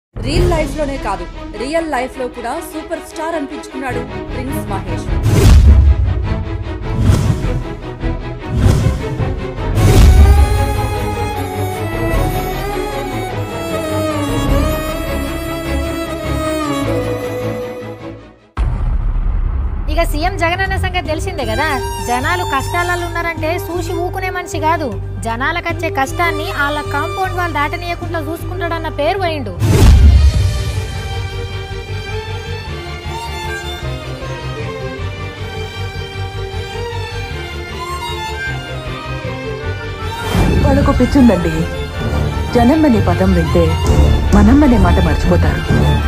real life లోనే కాదు real life లో కూడా సూపర్ స్టార్ అనిపించుకున్నాడు ప్రిన్స్ మహేష్ ఇక సీఎం జగన్ అన్న సంగతి తెలిసిందే కదా జనాలు కష్టాలలో ఉన్నారంటే చూసి ఊకునే మనిషి కాదు జనాలకచ్చే కష్టాన్ని వాళ్ళ కాంపౌండ్ వాళ్ళు దాటనీయకుండా చూసుకుంటాడన్న పేరు పోయిండు వాళ్ళకు పిచ్చుందండి జనం అనే పదం వింటే మనం అనే మాట మర్చిపోతారు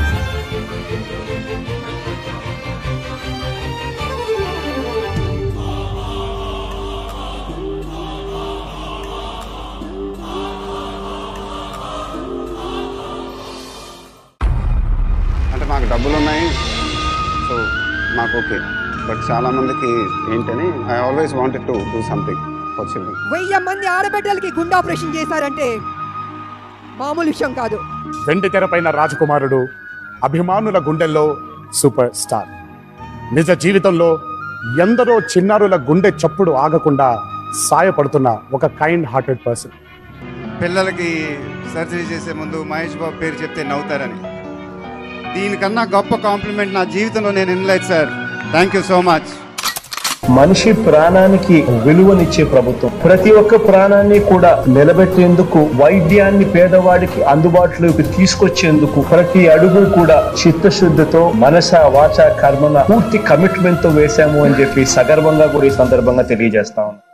అంటే మాకు డబ్బులు ఉన్నాయి సో మాకు ఓకే బట్ చాలామందికి ఏంటని I always wanted to do something for children వెయ్యి మంది ఆడబిడ్డలకి గుండె ఆపరేషన్ చేశారంటే మామూలు విషయం కాదు వెండి తెరపైన రాజకుమారుడు అభిమానుల గుండెల్లో సూపర్ స్టార్ నిజ జీవితంలో ఎందరో చిన్నారుల గుండె చప్పుడు ఆగకుండా సాయపడుతున్న ఒక కైండ్ హార్టెడ్ పర్సన్ పిల్లలకి సర్జరీ చేసే ముందు మహేష్ బాబు పేరు చెప్తే నవ్వుతారని దీనికన్నా గొప్ప కాంప్లిమెంట్ నా జీవితంలో నేను వినలేదు sir thank you so much మనిషి ప్రాణానికి విలువనిచ్చే ప్రభుత్వం ప్రతి ఒక్క ప్రాణాన్ని కూడా నిలబెట్టేందుకు వైద్యాన్ని పేదవాడికి అందుబాటులోకి తీసుకొచ్చేందుకు ప్రతి అడుగు కూడా చిత్తశుద్ధితో మనస వాచ కర్మన పూర్తి కమిట్మెంట్ తో వేశాము అని చెప్పి సగర్వంగా కూడా ఈ సందర్భంగా తెలియజేస్తా ఉన్నాను